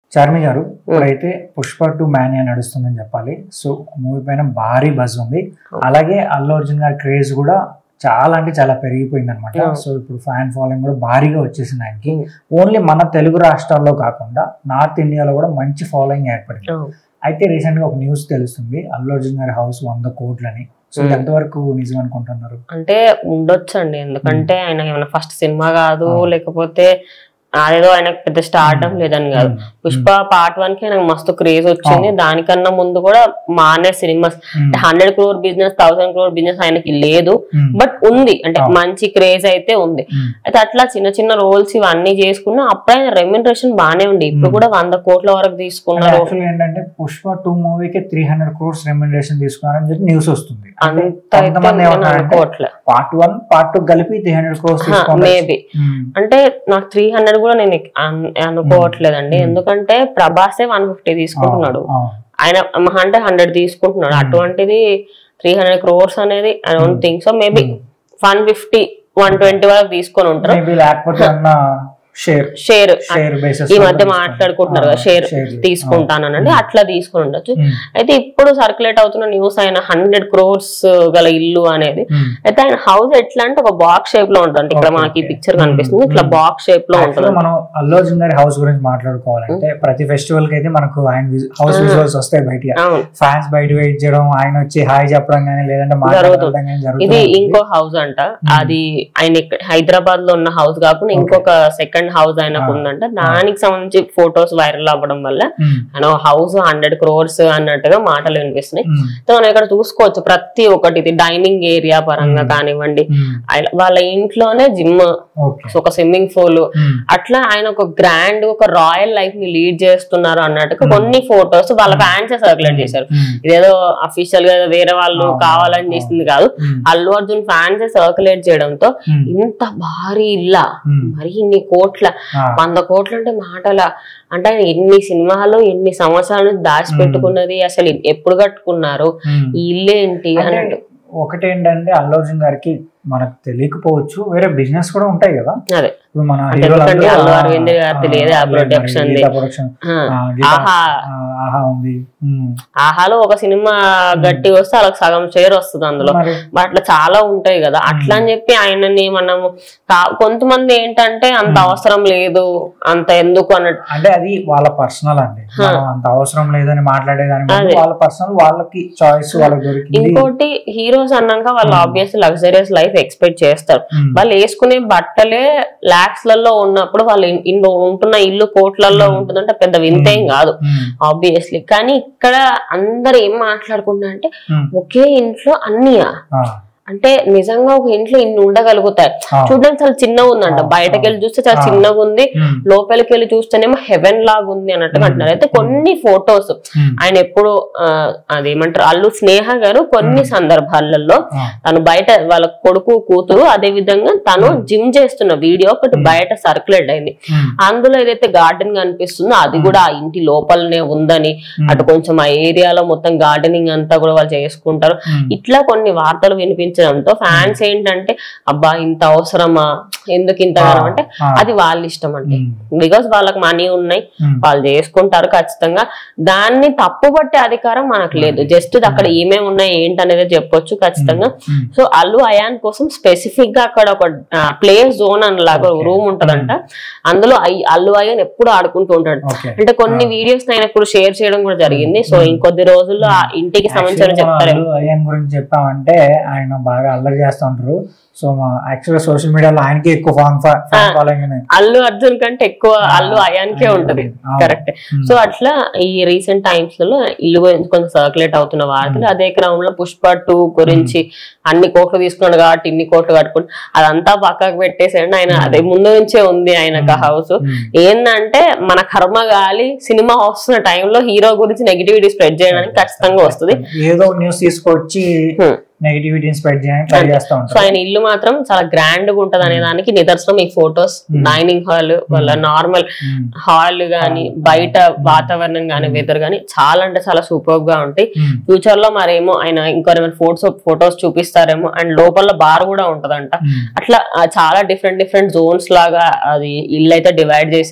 చార్మి గారు ఇప్పుడైతే Pushpa to mania నడుస్తుందని చెప్పాలి సో మూవీ పైన భారీ బజ్ ఉంది అలాగే అల్లు అర్జున్ గారి క్రేజ్ కూడా చాలా అంటే చాలా పెరిగిపోయింది అనమాట Yeah. సో ఇప్పుడు ఫ్యాన్ ఫాలోయింగ్ కూడా భారీగా వచ్చేసింది ఆయనకి Hmm. ఓన్లీ మన తెలుగు రాష్ట్రాల్లో కాకుండా నార్త్ ఇండియాలో కూడా మంచి ఫాలోయింగ్ ఏర్పడింది అయితే రీసెంట్ గా ఒక న్యూస్ తెలుస్తుంది అల్లు అర్జున్ గారి హౌస్ వంద కోట్లని సో ఇది Hmm. ఎంతవరకు నిజం అనుకుంటున్నారు అంటే ఉండొచ్చండి ఎందుకంటే ఆయన ఏమైనా ఫస్ట్ సినిమా కాదు ఆ. లేకపోతే అదేదో ఆయనకు పెద్ద స్టార్టం లేదని కాదు Hmm. పుష్ప పార్ట్ వన్ కి ఆయనకు మస్తు క్రేజ్ వచ్చింది దానికన్నా ముందు కూడా మానే cinemas Hmm. Hundred crore business thousand crore business ఆయనకి లేదు Hmm. బట్ ఉంది అంటే ఆ. మంచి క్రేజ్ అయితే ఉంది Hmm. అయితే అట్లా చిన్న చిన్న రోల్స్ ఇవన్నీ చేసుకున్నా అప్పుడు ఆయన రెమ్యునరేషన్ బానే ఉంది ఇప్పుడు Hmm. కూడా వంద కోట్ల వరకు తీసుకున్నారు యాక్చువల్ ఏంటంటే పుష్ప టూ మూవీకి త్రీ హండ్రెడ్ క్రోర్స్ రెమ్యునరేషన్ తీసుకున్నారని చెప్పి న్యూస్ వస్తుంది అంత అయితే కొంతమంది నేను ఏమంటారంటే అనుకోవట్లే పార్ట్ వన్ పార్ట్ టూ కలిపి త్రీ హండ్రెడ్ క్రోర్స్ మేబీ అంటే నాకు త్రీ హండ్రెడ్ కూడా నేను అన్- అనుకోవట్లేదండి Hmm. ఎందుకంటే ప్రభాసే వన్ ఫిఫ్టీ తీసుకుంటున్నాడు ఆయన మహా అంటే హండ్రెడ్ తీసుకుంటున్నాడు Hmm. అటువంటిది త్రీ హండ్రెడ్ క్రోర్స్ అనేది I don't Hmm. Think so maybe one fifty one twenty వరకు తీసుకొని ఉంటారు మేబీ లేకపోతే అన్న షేర్ షేర్ షేర్ బేసిస్ ఈ మధ్య మాట్లాడుకుంటున్నారు కదా షేర్ తీసుకుంటానండి అట్లా తీసుకుని ఉండొచ్చు అయితే ఇప్పుడు సర్క్యులేట్ అవుతున్న న్యూస్ ఆయన హండ్రెడ్ క్రోర్స్ గల ఇల్లు అనేది అయితే ఆయన హౌస్ ఎట్లా అంటే ఒక బాక్స్ షేప్ లో ఉంటుంది ఇక్కడ Okay, మనకి okay. పిక్చర్ కనిపిస్తుంది ఇట్లా Hmm. బాక్స్ షేప్ లో ఉంటుంది మనం అల్లు అర్జున్ గారి హౌస్ గురించి మాట్లాడుకోవాలంటే ప్రతి ఫెస్టివల్ కి అయితే మనకు ఆయన హౌస్ Ah. విజువల్స్ వస్తాయి బయట అవును ఫ్యాన్స్ బయట వెయిట్ చేయడం ఆయన వచ్చి హాయ్ చెప్పడం కానీ లేదంటే జరుగుతుంది. మాట్లాడడం కానీ ఇది జరుగుతుంది ఇంకో హౌస్ అంట అది ఆయన ఇక్కడ హైదరాబాద్ లో ఉన్న హౌస్ కాకుండా ఇంకొక సెకండ్ హౌస్ ఆయనకు Ah. ఉందంట దానికి సంబంధించి ఫొటోస్ వైరల్ అవ్వడం వల్ల Hmm. ఆయన హౌస్ హండ్రెడ్ క్రోర్స్ అన్నట్టుగా మాటలు వినిపిస్తున్నాయి Hmm. సో మనం ఇక్కడ చూసుకోవచ్చు ప్రతి ఒక్కటి ఇది డైనింగ్ ఏరియా పరంగా Hmm. కానివ్వండి Hmm. ఆయన- వాళ్ళ ఇంట్లోనే జిమ్ ఓకే ఒక స్విమ్మింగ్ పూల్ Hmm. అట్లా ఆయన ఒక గ్రాండ్ ఒక రాయల్ లైఫ్ ని లీడ్ చేస్తున్నారు అన్నట్టుగా Hmm. కొన్ని ఫొటోస్ వాళ్ళ Hmm. ఫ్యాన్స్ సర్క్యులేట్ చేశారు Hmm. ఇదేదో అఫీషియల్ గా వేరే వాళ్ళు అవును, కావాలని అవును. చేసింది కాదు Hmm. Allu Arjun fans circulate చేయడంతో Hmm. ఇంత భారీ ఇల్లా Hmm. మరి ఇన్ని కోట్ల Ah. వంద కోట్లు అంటే మాటల అంటే ఆయన ఎన్ని సినిమాలు ఎన్ని సంవత్సరాల నుంచి దాచిపెట్టుకున్నది అసలు ఎప్పుడు కట్టుకున్నారు Hmm. ఈ ఇల్లు ఏంటి అంటే అన్నట్టు ఒకటేంటంటే అల్లు అర్జున్ గారికి మనకు తెలియకపోవచ్చు వేరే బిజినెస్ కూడా ఉంటాయి కదా అదే ఇప్పుడు మన అంటే హీరోలందరూ, ఎందుకంటే అల్లు ఆ, అరవింద్ గారిది ఆ, లేదా, అల్లు అరవింద్ production ది. గీతా production, ఆ, ఆ, గీతా, ఆహా ఆ, ఆహా ఉంది ఉమ్. ఆహాలో ఒక సినిమా గట్టి వస్తే వాళ్ళకి సగం షేర్ వస్తుంది అందులో మరి బట్ అట్లా చాలా ఉంటాయి కదా అట్లా అని చెప్పి ఆయనని మనము కా- కొంతమంది ఏంటంటే అంత Hmm. అవసరం లేదు అంత ఎందుకు అన్నట్టు అంటే అది వాళ్ళ పర్సనల్ అండి హా. మనం అంత అవసరం లేదని మాట్లాడేదాని బదులు అదే. వాళ్ళ పర్సనల్ వాళ్ళకి చాయిస్ వాళ్ళకి దొరికింది ఇంకోటి హీరోస్ అన్నాక వాళ్ళు Hmm. Obvious luxurious life expect చేస్తారు ఉమ్. వాళ్ళు వేసుకునే బట్టలే లాక్స్ లలో ఉన్నప్పుడు వాళ్ళు ఇన్- ఇన్ ఉంటున్న ఇల్లు కోట్లలో Hmm. ఉంటుందంటే పెద్ద వింతేం కాదు ఉమ్. ఆబ్వియస్లీ కానీ ఇక్కడ అందరు ఏం మాట్లాడుకుంటున్నారు అంటే ఉమ్. ఒకే ఇంట్లో అన్నీయా ఆ, అంటే నిజంగా ఒక ఇంట్లో ఇన్ని ఉండగలుగుతాయి ఆ. చూడడానికి చాలా చిన్నగా ఉందంట ఆ, బయటకు వెళ్ళి చూస్తే చాలా ఆ. చిన్నగా ఉంది ఉమ్. లోపలికి వెళ్ళి చూస్తేనేమో హెవెన్ లాగా ఉంది అన్నట్టుగా Hmm. అంటున్నారు అయితే కొన్ని ఫొటోస్ ఉమ్. ఆయన ఎప్పుడు ఆ, అదేమంటారు అల్లు స్నేహ గారు కొన్ని Hmm. సందర్భాలలో ఆ, తను బయట వాళ్ళ కొడుకు కూతురు అదే విధంగా తను Hmm. జిమ్ చేస్తున్న వీడియో ఒకటి Hmm. బయట సర్క్యులేట్ అయింది ఉమ్. అందులో ఏదైతే గార్డెన్ కనిపిస్తుందో అది Hmm. కూడా ఆ ఇంటి లోపలనే ఉందని ఉమ్. అటు కొంచెం ఆ ఏరియాలో మొత్తం గార్డెనింగ్ అంతా కూడా వాళ్ళు చేసుకుంటారు ఉమ్. ఇట్లా కొన్ని వార్తలు వినిపించడంతో ఫ్యాన్స్ ఏంటంటే అబ్బా ఇంత అవసరమా ఎందుకు ఇంత ఆ, అంటే ఆ. అది వాళ్ళ ఇష్టం అండి ఉమ్. బికాస్ వాళ్ళకి మనీ ఉన్నాయి ఉమ్. వాళ్ళు చేసుకుంటారు ఖచ్చితంగా దాన్ని తప్పుపట్టే అధికారం మనకు లేదు జస్ట్ అక్కడ ఏమేమి ఉన్నాయి ఏంటి అనేది చెప్పొచ్చు ఖచ్చితంగా ఉమ్. సో అల్లు అయాన్ కోసం స్పెసిఫిక్ గా అక్కడ ఒక ప్లే జోన్ అనలాగా Okay. రూమ్ ఉంటదంట అందులో ఐ- అల్లు అయాన్ ఎప్పుడు ఆడుకుంటూ ఉంటాడు ఓకే అంటే కొన్ని వీడియోస్ ఆయన ఇప్పుడు షేర్ చేయడం కూడా జరిగింది సో Hmm. ఇంకొద్ది రోజుల్లో ఆ ఇంటికి సంబంధించిన Actually మనం చెప్తారు అల్లు అయ్యన్ గురించి చెప్పామంటే ఆయన బాగా అల్లరి చేస్తూ ఉంటారు సో యాక్చువల్గా సోషల్ మీడియాలో ఆయనకి ఎక్కువ ఫాన్ ఫ్యాన్ ఫాలోయింగ్ అనేది అల్లు అర్జున్ కంటే ఎక్కువ ఆ, అల్లు అయాన్కే ఆయన ఉంటది అవును. కరెక్ట్ ఉమ్. సో అట్లా ఈ రీసెంట్ టైమ్స్ లలో ఇల్లు గురించి కొంచెం సర్క్యులేట్ అవుతున్న వార్తలు Hmm. అదే క్రమంలో పుష్ప టూ గురించి అన్ని కోట్లు తీసుకున్నాడు కాబట్టి ఇన్ని కోట్లు కట్టుకుని అదంతా పక్కకు పెట్టేసాడు ఆయన Hmm. అదే ముందు నుంచే ఉంది ఆయనకు Hmm. House um. ఏందంటే మన కర్మ గాలి సినిమా వస్తున్న టైంలో హీరో గురించి నెగిటివిటీ స్ప్రెడ్ చేయడానికి ఖచ్చితంగా వస్తుంది ఏదో న్యూస్ తీసుకొచ్చి Hmm. నెగిటివిటీని స్ప్రెడ్ చేయడానికి ట్రై అంతే. చేస్తూ సో ఉంటారు ఆయన ఇల్లు మాత్రం చాలా గ్రాండ్ గా ఉంటది అనే దానికి నిదర్శనం ఈ ఫొటోస్ Hmm. డైనింగ్ హాల్ వాళ్ళ నార్మల్ ఉమ్. హాల్ గాని Hmm. బయట వాతావరణం గాని Hmm. వెదర్ గాని చాలా అంటే చాలా సూపర్ గా ఉంటాయి ఉమ్. ఫ్యూచర్ లో మరేమో ఆయన ఇంకో ఫోటోస్ ఫొటోస్ చూపిస్తారేమో అండ్ లోపల బార్ కూడా ఉంటదంట ఉమ్. అట్లా ఆ, చాలా డిఫరెంట్ డిఫరెంట్ జోన్స్ లాగా అది ఇల్లు అయితే డివైడ్ చేశారు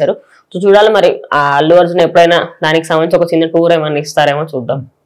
సో చూడాలి మరి ఆ అల్లు అర్జున్ ఎప్పుడైనా దానికి సంబంధించి ఒక చిన్న టూర్ ఏమన్నా ఇస్తారేమో చూద్దాం